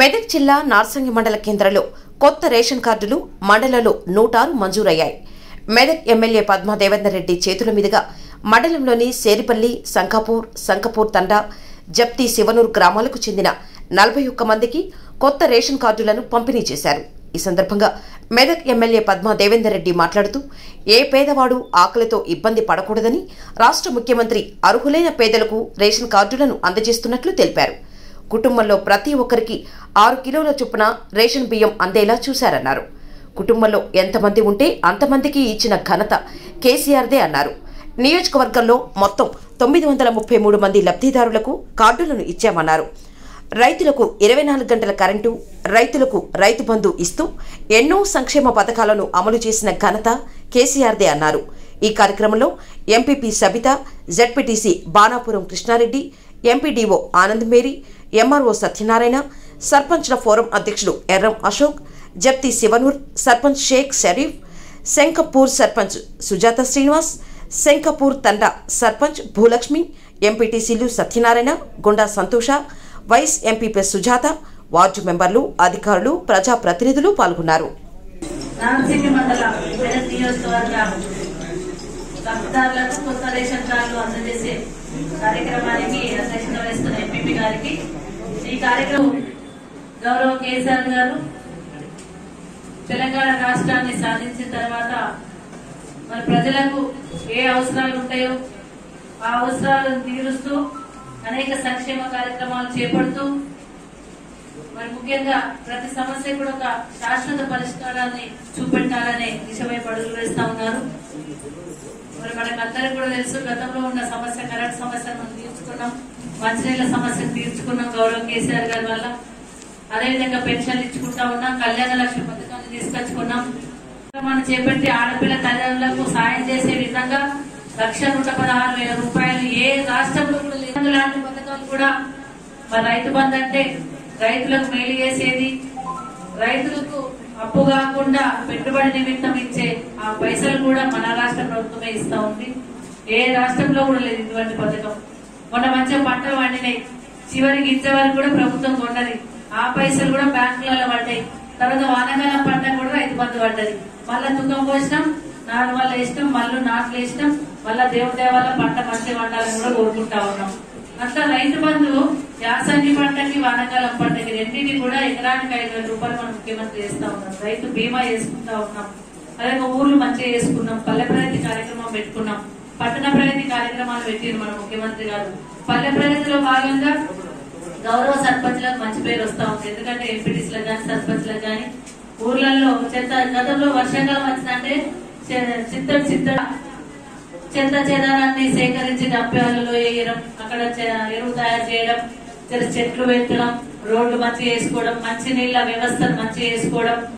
మెదక్ జిల్లా నార్సంగి మండల కేంద్రంలో కొత్త రేషన్ కార్డులు మండలలో నూటారు మంజూరయ్యాయి మెదక్ ఎమ్మెల్యే పద్మా దేవేందర్ రెడ్డి చేతుల మీదుగా మండలంలోని సేరిపల్లి సంకాపూర్ సంకపూర్ తండా జప్తి శివనూర్ గ్రామాలకు చెందిన నలభై ఒక్క మందికి కొత్త రేషన్ కార్డులను పంపిణీ చేశారు ఈ సందర్భంగా మెదక్ ఎమ్మెల్యే పద్మా దేవేందర్ రెడ్డి మాట్లాడుతూ ఏ పేదవాడు ఆకలితో ఇబ్బంది పడకూడదని రాష్ట్ర ముఖ్యమంత్రి అర్హులైన పేదలకు రేషన్ కార్డులను అందజేస్తున్నట్లు తెలిపారు కుటుంబంలో ప్రతి ఒక్కరికి ఆరు కిలోల చొప్పున రేషన్ బియ్యం అందేలా చూశారన్నారు కుటుంబంలో ఎంతమంది ఉంటే అంతమందికి ఇచ్చిన ఘనత కేసీఆర్దే అన్నారు నియోజకవర్గంలో మొత్తం తొమ్మిది వందల ముప్పై మూడు మంది లబ్ధిదారులకు కార్డులను ఇచ్చామన్నారు రైతులకు ఇరవై నాలుగు గంటల కరెంటు రైతులకు రైతు బంధు ఇస్తూ ఎన్నో సంక్షేమ పథకాలను అమలు చేసిన ఘనత కేసీఆర్దే అన్నారు ఈ కార్యక్రమంలో MPP Sabitha ZPTC Banapuram Krishnareddy MPDO Anand Mary MRO Satyanarayana సర్పంచ్ల ఫోరం అధ్యక్షుడు ఎర్రం అశోక్ జప్తి శివనూర్ సర్పంచ్ షేక్ షరీఫ్ శంకపూర్ సర్పంచ్ సుజాత శ్రీనివాస్ శంకపూర్ తండా సర్పంచ్ భూలక్ష్మి ఎంపీటీసీలు సత్యనారాయణ గుండా సంతోష వైస్ ఎంపీపీ సుజాత వార్డు మెంబర్లు అధికారులు ప్రజాప్రతినిధులు పాల్గొన్నారు నామసింగి మండల మెదక్ నియోజకవర్గ లబ్ధిదారులకు కొత్త రేషన్ కార్డులు అందజేసే కార్యక్రమానికి అధ్యక్షత వహిస్తున్న ఎంపీపీ గారికి ఈ కార్యక్రమం గౌరవ కేసీఆర్ గారు తెలంగాణ రాష్ట్రాన్ని సాధించిన తర్వాత మరి ప్రజలకు ఏ అవసరాలు ఉంటాయో ఆ అవసరాలను తీరుస్తూ అనేక సంక్షేమ కార్యక్రమాలు చేపడుతూ మరి ముఖ్యంగా ప్రతి సమస్య కూడా ఒక శాశ్వత పరిష్కారాన్ని చూపెట్టాలనే దిశపై అడుగులు వేస్తా ఉన్నారు మరి మనకందరికి కూడా తెలుసు గతంలో ఉన్న సమస్య కరెంట్ సమస్యను మనం తీర్చుకున్నాం మంచినీళ్ళ సమస్యను తీర్చుకున్నాం గౌరవ కేసీఆర్ గారి వల్ల అదేవిధంగా పెన్షన్లు ఇచ్చుకుంటా ఉన్నాం కళ్యాణ లక్ష్మి పథకాన్ని తీసుకొచ్చుకున్నాం మనం చేపట్టి ఆడపిల్ల తల్లిదండ్రులకు సాయం చేసే విధంగా లక్ష నూట పదహారు వేల రూపాయలు ఏ రాష్ట్రంలో కూడా లేదు లాంటి పథకాలు కూడా మరి రైతు బంధు అంటే రైతులకు మేలు చేసేది రైతులకు అప్పు కాకుండా పెట్టుబడి నిమిత్తం ఇచ్చే ఆ పైసలు కూడా మన రాష్ట్ర ప్రభుత్వమే ఇస్తా ఉంది ఏ రాష్ట్రంలో కూడా లేదు ఇటువంటి పథకం మొన్న మంచిగా పంటలు పండినాయి చివరి గింజ వరకు కూడా ప్రభుత్వం కొన్నది ఆ పైసలు కూడా బ్యాంకులలో పడ్డాయి తర్వాత వానాకాలం పంట కూడా రైతు బంధు పడ్డది మళ్ళా తుకం పోసినాం నాలుగు వల్ల వేసినాం మళ్ళీ నాట్లు వేసినాం మళ్ళా దేవుడి దేవాల పంట మంచిగా పండాలని కూడా కోరుకుంటా ఉన్నాం అట్లా రైతు బంధు యాసంగి పంటకి వానాకాలం పంటకి రెండింటిని కూడా ఎకరానికి ఐదు వేల రూపాయలు మనం ముఖ్యమంత్రి చేస్తా ఉన్నాం రైతు బీమా చేసుకుంటా ఉన్నాం అదే ఊర్లు మంచిగా చేసుకున్నాం పల్లె ప్రగతి కార్యక్రమం పెట్టుకున్నాం పట్టణ ప్రగతి కార్యక్రమాలు పెట్టింది మన ముఖ్యమంత్రి గారు పల్లె ప్రగతిలో భాగంగా గౌరవ సర్పంచ్లకు మంచి పేరు వస్తా ఉంది ఎందుకంటే ఎంపీటీసీలకు కానీ సర్పంచ్లకు కానీ ఊర్లలో చెత్త గతంలో వర్షాకాలం వచ్చిందంటే చె- చిత్తడి చిత్తడ చెత్త చెదారాన్ని సేకరించి డబ్బాలలో వేయడం అక్కడ చె- ఎరువు తయారు చేయడం చె- చెట్లు పెట్టడం రోడ్లు మంచిగా వేసుకోవడం మంచి నీళ్ళ వ్యవస్థను మంచిగా వేసుకోవడం